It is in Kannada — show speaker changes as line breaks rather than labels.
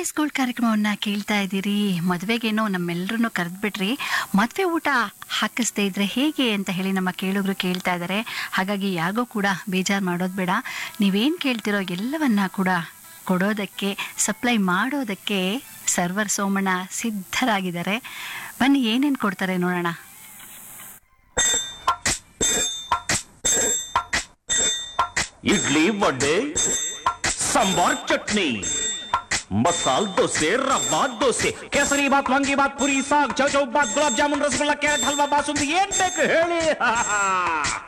ಓಲ್ಡ್ ಸ್ಕೂಲ್ ಕಾರ್ಯಕ್ರಮವನ್ನ ಕೇಳ್ತಾ ಇದ್ದೀರಿ ಮದುವೆಗೇನೋ ನಮ್ಮೆಲ್ಲರನ್ನು ಕರೆದ್ಬಿಟ್ರಿ ಮದುವೆ ಊಟ ಹಾಕಿಸ್ದೇ ಇದ್ರೆ ಹೇಗೆ ಅಂತ ಹೇಳಿ ನಮ್ಮ ಕೇಳುಗರು ಕೇಳ್ತಾ ಇದ್ದಾರೆ ಹಾಗಾಗಿ ಯಾರಿಗೂ ಕೂಡ ಬೇಜಾರು ಮಾಡೋದು ಬೇಡ ನೀವೇನು ಕೇಳ್ತಿರೋ ಎಲ್ಲವನ್ನ ಕೂಡ ಕೊಡೋದಕ್ಕೆ ಸಪ್ಲೈ ಮಾಡೋದಕ್ಕೆ ಸರ್ವರ್ ಸೋಮಣ್ಣ ಸಿದ್ಧರಾಗಿದ್ದಾರೆ ಬನ್ನಿ ಏನೇನು ಕೊಡ್ತಾರೆ ನೋಡೋಣ
ಇಡ್ಲಿ ವಡೆ ಸಾಂಬಾರ್ ಚಟ್ನಿ ಮಸಾಲ್ ದೋಸೆ ರವಾ ದೋಸೆ ಕೇಸರಿ ಬಾತ್ ವಾಂಗಿ ಬಾತ್ ಪುರಿ ಸಾಗ್ ಚೌಚೌ ಬಾತ್ ಗುಲಾಬ್ ಜಾಮೂನ್ ರಸಗುಲ್ಲ ಕ್ಯಾರೆಟ್ ಹಲ್ವಾ ಬಾಸುಂದಿ ಏನ್ ಬೇಕು ಹೇಳಿ